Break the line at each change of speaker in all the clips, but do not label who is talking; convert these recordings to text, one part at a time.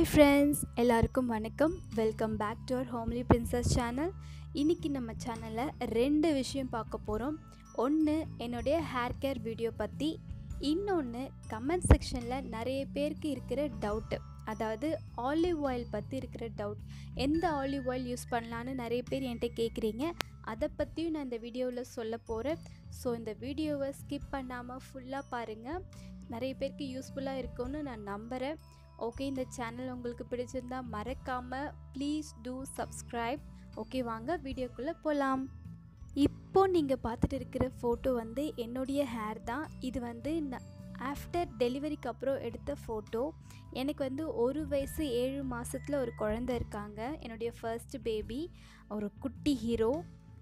hi friends எல்லாருக்கும் வணக்கம் welcome back to our homely princess channel இன்றைக்கி நம்ம சேனலில் ரெண்டு விஷயம் பார்க்க போகிறோம் ஒன்று என்னுடைய ஹேர் கேர் வீடியோ பற்றி இன்னொன்று கமெண்ட் செக்ஷனில் நிறைய பேருக்கு இருக்கிற டவுட்டு அதாவது ஆலிவ் ஆயில் பற்றி இருக்கிற டவுட் எந்த ஆலிவ் ஆயில் யூஸ் பண்ணலான்னு நிறைய பேர் என்கிட்ட கேட்குறீங்க அதை பற்றியும் நான் இந்த வீடியோவில் சொல்ல போகிறேன் ஸோ இந்த வீடியோவை ஸ்கிப் பண்ணாமல் ஃபுல்லாக பாருங்கள் நிறைய பேருக்கு யூஸ்ஃபுல்லாக இருக்கும்னு நான் நம்புகிறேன் ஓகே இந்த சேனல் உங்களுக்கு பிடிச்சிருந்தா மறக்காமல் ப்ளீஸ் டூ சப்ஸ்கிரைப் ஓகே வாங்க வீடியோக்குள்ளே போகலாம் இப்போ நீங்கள் பார்த்துட்டு இருக்கிற ஃபோட்டோ வந்து என்னுடைய ஹேர் தான் இது வந்து நான் ஆஃப்டர் டெலிவரிக்கு அப்புறம் எடுத்த ஃபோட்டோ எனக்கு வந்து ஒரு வயசு ஏழு மாதத்தில் ஒரு குழந்த இருக்காங்க என்னுடைய ஃபர்ஸ்ட் பேபி ஒரு குட்டி ஹீரோ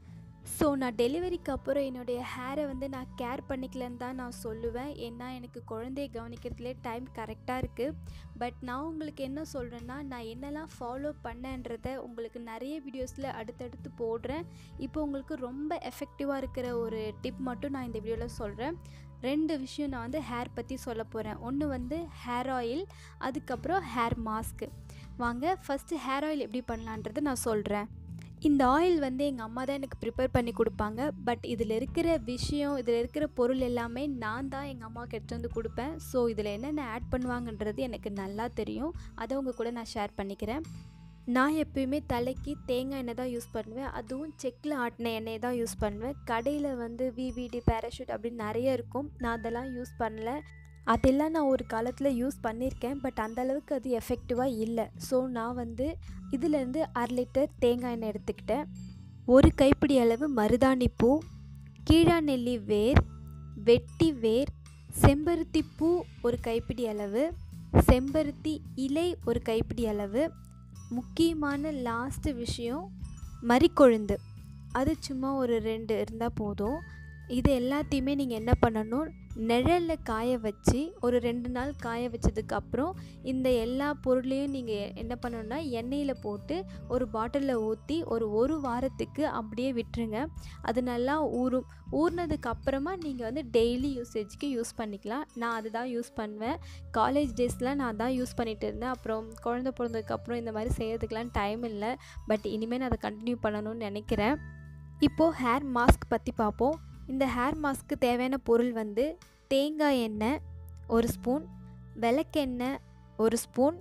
ஸோ நான் டெலிவரிக்கு அப்புறம் என்னுடைய ஹேரை வந்து நான் கேர் பண்ணிக்கலன்னு தான் நான் சொல்லுவேன் ஏன்னா எனக்கு குழந்தைய கவனிக்கிறதுலே டைம் கரெக்டாக இருக்குது பட் நான் உங்களுக்கு என்ன சொல்கிறேன்னா நான் என்னெல்லாம் ஃபாலோ பண்ணேன்றதை உங்களுக்கு நிறைய வீடியோஸில் அடுத்தடுத்து போடுறேன் இப்போ உங்களுக்கு ரொம்ப எஃபெக்டிவாக இருக்கிற ஒரு டிப் மட்டும் நான் இந்த வீடியோவில் சொல்கிறேன் ரெண்டு விஷயம் நான் வந்து ஹேர் பற்றி சொல்ல போகிறேன் ஒன்று வந்து ஹேர் ஆயில் அதுக்கப்புறம் ஹேர் மாஸ்க்கு வாங்க ஃபஸ்ட்டு ஹேர் ஆயில் எப்படி பண்ணலான்றதை நான் சொல்கிறேன் இந்த ஆயில் வந்து எங்கள் அம்மா தான் எனக்கு ப்ரிப்பேர் பண்ணி கொடுப்பாங்க பட் இதில் இருக்கிற விஷயம் இதில் இருக்கிற பொருள் எல்லாமே நான் தான் எங்கள் அம்மாவுக்கு எடுத்து வந்து கொடுப்பேன் ஸோ இதில் என்னென்ன ஆட் பண்ணுவாங்கன்றது எனக்கு நல்லா தெரியும் அதை உங்கள் கூட நான் ஷேர் பண்ணிக்கிறேன் நான் எப்பயுமே தலைக்கு தேங்காய் எண்ணெய் தான் யூஸ் பண்ணுவேன் அதுவும் செக்கில் ஆட்டின எண்ணெய் தான் யூஸ் பண்ணுவேன் கடையில் வந்து விவிடி பேராஷூட் அப்படின்னு நிறைய இருக்கும் நான் அதெல்லாம் யூஸ் பண்ணல அதெல்லாம் நான் ஒரு காலத்தில் யூஸ் பண்ணியிருக்கேன் பட் அந்தளவுக்கு அது எஃபெக்டிவாக இல்லை ஸோ நான் வந்து இதுலேருந்து அரை லிட்டர் தேங்காய் எண்ணெய் எடுத்துக்கிட்டேன் ஒரு கைப்பிடி அளவு மருதாணி பூ கீழாநெல்லி வேர் வெட்டி வேர் செம்பருத்தி பூ ஒரு கைப்பிடி அளவு செம்பருத்தி இலை ஒரு கைப்பிடி அளவு முக்கியமான லாஸ்ட்டு விஷயம் மறிக்கொழுந்து அது சும்மா ஒரு ரெண்டு இருந்தால் போதும் இது எல்லாத்தையுமே நீங்கள் என்ன பண்ணணும் நிழலில் காய வச்சு ஒரு ரெண்டு நாள் காய வச்சதுக்கப்புறம் இந்த எல்லா பொருளையும் நீங்கள் என்ன பண்ணணும்னா எண்ணெயில் போட்டு ஒரு பாட்டிலில் ஊற்றி ஒரு ஒரு வாரத்துக்கு அப்படியே விட்டுருங்க அது நல்லா ஊறும் ஊறினதுக்கு அப்புறமா நீங்கள் வந்து டெய்லி யூசேஜ்க்கு யூஸ் பண்ணிக்கலாம் நான் அதுதான் யூஸ் பண்ணுவேன் காலேஜ் டேஸில் நான் தான் யூஸ் பண்ணிகிட்டு இருந்தேன் அப்புறம் குழந்த பிறந்ததுக்கப்புறம் இந்த மாதிரி செய்யறதுக்கெலாம் டைம் இல்லை பட் இனிமேல் நான் அதை கண்டினியூ பண்ணணும்னு நினைக்கிறேன் இப்போது ஹேர் மாஸ்க் பற்றி பார்ப்போம் இந்த ஹேர் மாஸ்க்கு தேவையான பொருள் வந்து தேங்காய் எண்ணெய் ஒரு ஸ்பூன் விளக்கெண்ணெய் ஒரு ஸ்பூன்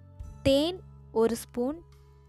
தேன் ஒரு ஸ்பூன்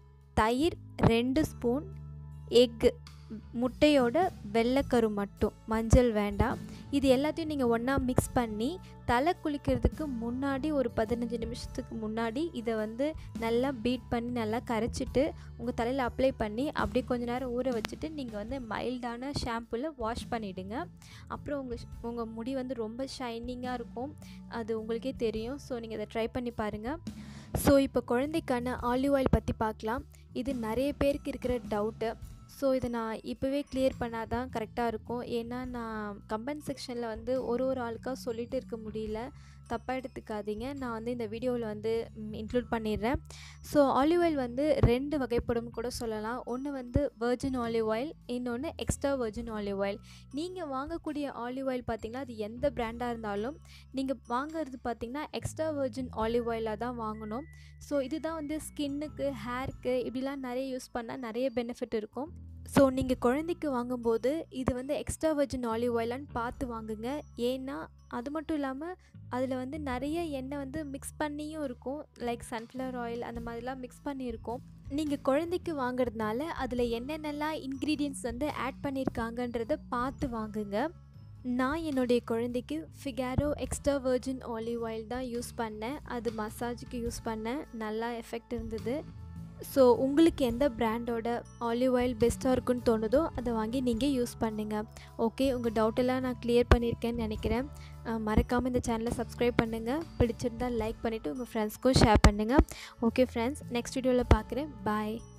தயிர் ரெண்டு ஸ்பூன் எக்கு முட்டையோட வெள்ளைக்கரு மட்டும் மஞ்சள் வேண்டாம் இது எல்லாத்தையும் நீங்கள் ஒன்றா மிக்ஸ் பண்ணி தலை குளிக்கிறதுக்கு முன்னாடி ஒரு பதினஞ்சு நிமிஷத்துக்கு முன்னாடி இதை வந்து நல்லா பீட் பண்ணி நல்லா கரைச்சிட்டு உங்கள் தலையில் அப்ளை பண்ணி அப்படியே கொஞ்ச நேரம் ஊற வச்சுட்டு நீங்கள் வந்து மைல்டான ஷாம்புவில் வாஷ் பண்ணிவிடுங்க அப்புறம் உங்கள் உங்கள் முடி வந்து ரொம்ப ஷைனிங்காக இருக்கும் அது உங்களுக்கே தெரியும் ஸோ நீங்கள் இதை ட்ரை பண்ணி பாருங்கள் ஸோ இப்போ குழந்தைக்கான ஆலிவ் ஆயில் பற்றி பார்க்கலாம் இது நிறைய பேருக்கு இருக்கிற டவுட்டு ஸோ இதை நான் இப்போவே கிளியர் பண்ணால் தான் கரெக்டாக இருக்கும் ஏன்னா நான் கமெண்ட் செக்ஷனில் வந்து ஒரு ஒரு ஆளுக்காக சொல்லிட்டு இருக்க முடியல தப்பாக எடுத்துக்காதீங்க நான் வந்து இந்த வீடியோவில் வந்து இன்க்ளூட் பண்ணிடுறேன் ஸோ ஆலிவ் ஆயில் வந்து ரெண்டு வகைப்படும் கூட சொல்லலாம் ஒன்று வந்து வெர்ஜின் ஆலிவ் ஆயில் இன்னொன்று எக்ஸ்ட்ரா வெர்ஜின் ஆலிவ் ஆயில் நீங்கள் வாங்கக்கூடிய ஆலிவ் ஆயில் பார்த்திங்கன்னா அது எந்த பிராண்டாக இருந்தாலும் நீங்கள் வாங்குறது பார்த்திங்கன்னா எக்ஸ்ட்ரா வெர்ஜின் ஆலிவ் ஆயிலாக தான் வாங்கணும் ஸோ இதுதான் வந்து ஸ்கின்னுக்கு ஹேருக்கு இப்படிலாம் நிறைய யூஸ் பண்ணால் நிறைய பெனிஃபிட் இருக்கும் ஸோ நீங்கள் குழந்தைக்கு வாங்கும்போது இது வந்து எக்ஸ்ட்ரா வெர்ஜின் ஆலிவ் ஆயிலான்னு பார்த்து வாங்குங்க ஏன்னா அது மட்டும் இல்லாமல் அதில் வந்து நிறைய எண்ணெய் வந்து மிக்ஸ் பண்ணியும் இருக்கும் லைக் சன்ஃப்ளவர் ஆயில் அந்த மாதிரிலாம் மிக்ஸ் பண்ணியிருக்கோம் நீங்கள் குழந்தைக்கு வாங்குறதுனால அதில் என்னென்னலாம் இன்க்ரீடியன்ட்ஸ் வந்து ஆட் பண்ணியிருக்காங்கன்றத பார்த்து வாங்குங்க நான் என்னுடைய குழந்தைக்கு Figaro extra virgin olive oil தான் யூஸ் பண்ணேன் அது மசாஜுக்கு யூஸ் பண்ணேன் நல்லா எஃபெக்ட் இருந்தது ஸோ உங்களுக்கு எந்த பிராண்டோட ஆலிவ் ஆயில் பெஸ்ட்டாக இருக்குன்னு தோணுதோ அதை வாங்கி நீங்கள் யூஸ் பண்ணுங்கள் ஓகே உங்கள் டவுட்டெல்லாம் நான் கிளியர் பண்ணியிருக்கேன்னு நினைக்கிறேன் மறக்காமல் இந்த சேனலை சப்ஸ்கிரைப் பண்ணுங்கள் பிடிச்சிருந்தால் லைக் பண்ணிவிட்டு உங்கள் ஃப்ரெண்ட்ஸ்க்கும் ஷேர் பண்ணுங்கள் ஓகே ஃப்ரெண்ட்ஸ் நெக்ஸ்ட் வீடியோவில் பார்க்குறேன் பாய்